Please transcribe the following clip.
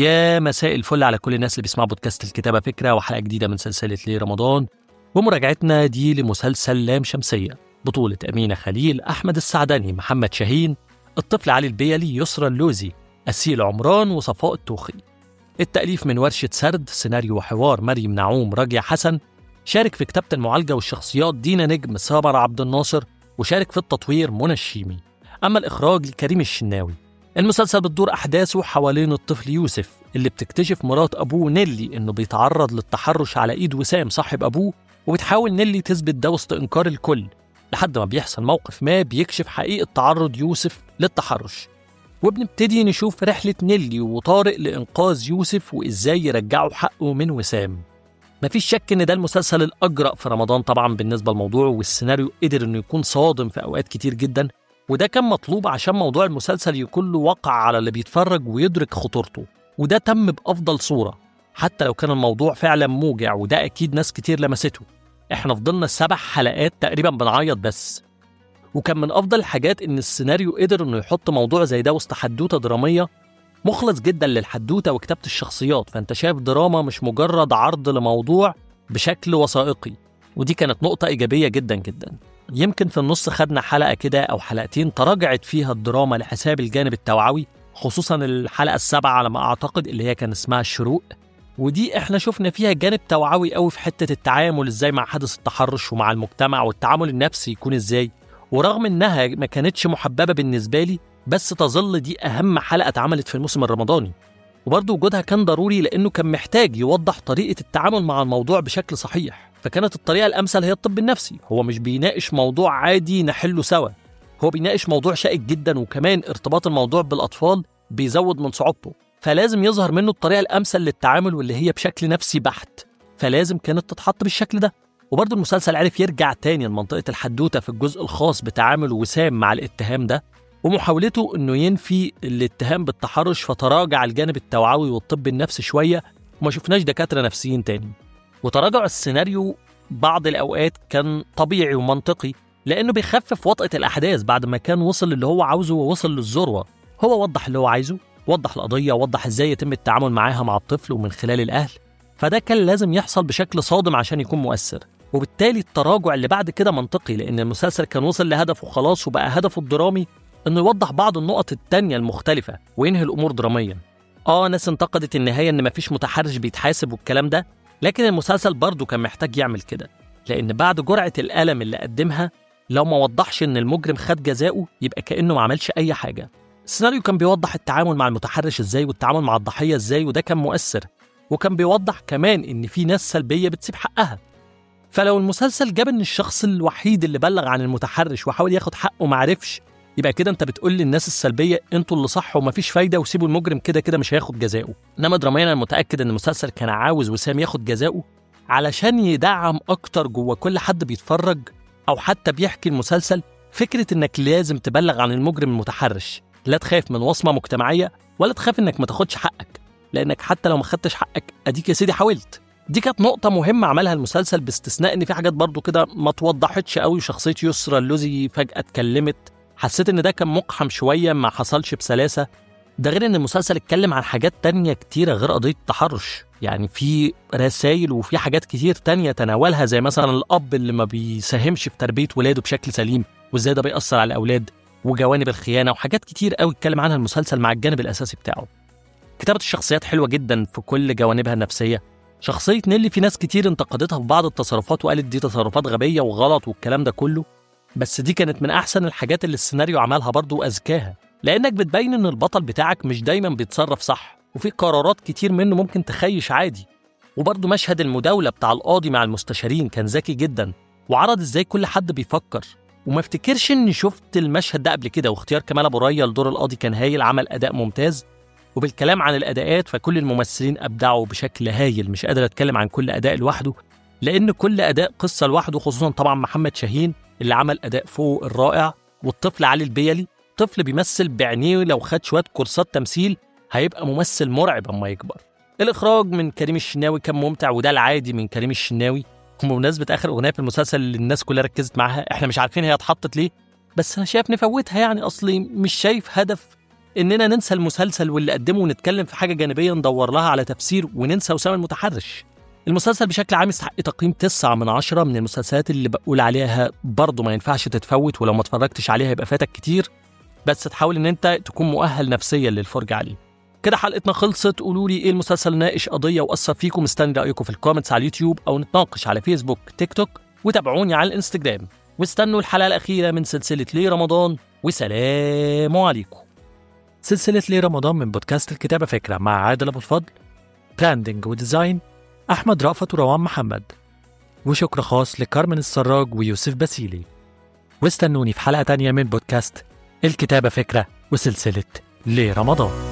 يا مساء الفل على كل الناس اللي بيسمعوا بودكاست الكتابة فكرة وحلقة جديدة من سلسلة ليه رمضان ومراجعتنا دي لمسلسل لام شمسية بطولة أمينة خليل أحمد السعدني محمد شاهين الطفل علي البيلي يسرى اللوزي أسيل عمران وصفاء التوخي التأليف من ورشة سرد سيناريو وحوار مريم نعوم راجية حسن شارك في كتابة المعالجة والشخصيات دينا نجم سامر عبد الناصر وشارك في التطوير منى الشيمي أما الإخراج لكريم الشناوي المسلسل بتدور أحداثه حوالين الطفل يوسف اللي بتكتشف مرات أبوه نيلي إنه بيتعرض للتحرش على إيد وسام صاحب أبوه وبتحاول نيلي تثبت ده وسط إنكار الكل لحد ما بيحصل موقف ما بيكشف حقيقة تعرض يوسف للتحرش وبنبتدي نشوف رحلة نيلي وطارق لإنقاذ يوسف وإزاي يرجعوا حقه من وسام مفيش شك إن ده المسلسل الأجرأ في رمضان طبعا بالنسبة للموضوع والسيناريو قدر إنه يكون صادم في أوقات كتير جدا وده كان مطلوب عشان موضوع المسلسل يكون له وقع على اللي بيتفرج ويدرك خطورته وده تم بأفضل صورة حتى لو كان الموضوع فعلا موجع وده أكيد ناس كتير لمسته احنا فضلنا سبع حلقات تقريبا بنعيط بس وكان من أفضل الحاجات إن السيناريو قدر إنه يحط موضوع زي ده وسط حدوتة درامية مخلص جدا للحدوتة وكتابة الشخصيات فأنت شايف دراما مش مجرد عرض لموضوع بشكل وثائقي ودي كانت نقطة إيجابية جدا جدا يمكن في النص خدنا حلقة كده أو حلقتين تراجعت فيها الدراما لحساب الجانب التوعوي خصوصا الحلقة السابعة على ما أعتقد اللي هي كان اسمها الشروق ودي احنا شفنا فيها جانب توعوي قوي في حتة التعامل ازاي مع حدث التحرش ومع المجتمع والتعامل النفسي يكون ازاي ورغم انها ما كانتش محببة بالنسبة لي بس تظل دي أهم حلقة اتعملت في الموسم الرمضاني وبرضه وجودها كان ضروري لأنه كان محتاج يوضح طريقة التعامل مع الموضوع بشكل صحيح فكانت الطريقة الأمثل هي الطب النفسي هو مش بيناقش موضوع عادي نحله سوا هو بيناقش موضوع شائك جدا وكمان ارتباط الموضوع بالأطفال بيزود من صعوبته فلازم يظهر منه الطريقة الأمثل للتعامل واللي هي بشكل نفسي بحت فلازم كانت تتحط بالشكل ده وبرضه المسلسل عرف يرجع تاني لمنطقة الحدوتة في الجزء الخاص بتعامل وسام مع الاتهام ده ومحاولته انه ينفي الاتهام بالتحرش فتراجع الجانب التوعوي والطب النفسي شويه وما شفناش دكاتره نفسيين تاني وتراجع السيناريو بعض الاوقات كان طبيعي ومنطقي لانه بيخفف وطأة الاحداث بعد ما كان وصل اللي هو عاوزه ووصل للذروه هو وضح اللي هو عايزه وضح القضيه وضح ازاي يتم التعامل معاها مع الطفل ومن خلال الاهل فده كان لازم يحصل بشكل صادم عشان يكون مؤثر وبالتالي التراجع اللي بعد كده منطقي لان المسلسل كان وصل لهدفه خلاص وبقى هدفه الدرامي انه يوضح بعض النقط التانية المختلفة وينهي الامور دراميا. اه ناس انتقدت النهاية ان مفيش متحرش بيتحاسب والكلام ده، لكن المسلسل برضه كان محتاج يعمل كده، لان بعد جرعة الألم اللي قدمها لو ما وضحش ان المجرم خد جزاؤه يبقى كأنه ما عملش أي حاجة. السيناريو كان بيوضح التعامل مع المتحرش ازاي والتعامل مع الضحية ازاي وده كان مؤثر، وكان بيوضح كمان ان في ناس سلبية بتسيب حقها. فلو المسلسل جاب ان الشخص الوحيد اللي بلغ عن المتحرش وحاول ياخد حقه معرفش يبقى كده انت بتقول للناس السلبيه انتوا اللي صح ومفيش فايده وسيبوا المجرم كده كده مش هياخد جزاؤه انما دراميا انا متاكد ان المسلسل كان عاوز وسام ياخد جزاؤه علشان يدعم اكتر جوه كل حد بيتفرج او حتى بيحكي المسلسل فكره انك لازم تبلغ عن المجرم المتحرش لا تخاف من وصمه مجتمعيه ولا تخاف انك ما تاخدش حقك لانك حتى لو ما خدتش حقك اديك يا سيدي حاولت دي كانت نقطة مهمة عملها المسلسل باستثناء إن في حاجات برضو كده ما توضحتش قوي شخصية يسرى اللوزي فجأة اتكلمت حسيت ان ده كان مقحم شويه ما حصلش بسلاسه ده غير ان المسلسل اتكلم عن حاجات تانية كتيرة غير قضية التحرش يعني في رسائل وفي حاجات كتير تانية تناولها زي مثلا الأب اللي ما بيساهمش في تربية ولاده بشكل سليم وازاي ده بيأثر على الأولاد وجوانب الخيانة وحاجات كتير قوي اتكلم عنها المسلسل مع الجانب الأساسي بتاعه كتابة الشخصيات حلوة جدا في كل جوانبها النفسية شخصية نيلي في ناس كتير انتقدتها في بعض التصرفات وقالت دي تصرفات غبية وغلط والكلام ده كله بس دي كانت من أحسن الحاجات اللي السيناريو عملها برضه وأذكاها لأنك بتبين إن البطل بتاعك مش دايما بيتصرف صح وفي قرارات كتير منه ممكن تخيش عادي وبرضه مشهد المداولة بتاع القاضي مع المستشارين كان ذكي جدا وعرض ازاي كل حد بيفكر وما افتكرش اني شفت المشهد ده قبل كده واختيار كمال ابو ريا لدور القاضي كان هايل عمل اداء ممتاز وبالكلام عن الاداءات فكل الممثلين ابدعوا بشكل هايل مش قادر اتكلم عن كل اداء لوحده لان كل اداء قصه لوحده خصوصا طبعا محمد شاهين اللي عمل اداء فوق الرائع والطفل علي البيلي طفل بيمثل بعينيه لو خد شويه كورسات تمثيل هيبقى ممثل مرعب اما يكبر الاخراج من كريم الشناوي كان ممتع وده العادي من كريم الشناوي بمناسبه اخر اغنيه في المسلسل اللي الناس كلها ركزت معاها احنا مش عارفين هي اتحطت ليه بس انا شايف نفوتها يعني اصلي مش شايف هدف إننا ننسى المسلسل واللي قدمه ونتكلم في حاجة جانبية ندور لها على تفسير وننسى وسام المتحرش المسلسل بشكل عام يستحق تقييم 9 من 10 من المسلسلات اللي بقول عليها برضه ما ينفعش تتفوت ولو ما اتفرجتش عليها يبقى فاتك كتير بس تحاول ان انت تكون مؤهل نفسيا للفرجة عليه كده حلقتنا خلصت قولوا لي ايه المسلسل ناقش قضيه واثر فيكم مستني رايكم في الكومنتس على اليوتيوب او نتناقش على فيسبوك تيك توك وتابعوني على الانستجرام واستنوا الحلقه الاخيره من سلسله ليه رمضان وسلام عليكم سلسله ليه رمضان من بودكاست الكتابه فكره مع عادل ابو الفضل براندنج وديزاين احمد رأفت وروان محمد وشكر خاص لكارمن السراج ويوسف باسيلي واستنوني في حلقه تانية من بودكاست الكتابه فكره وسلسله ليه رمضان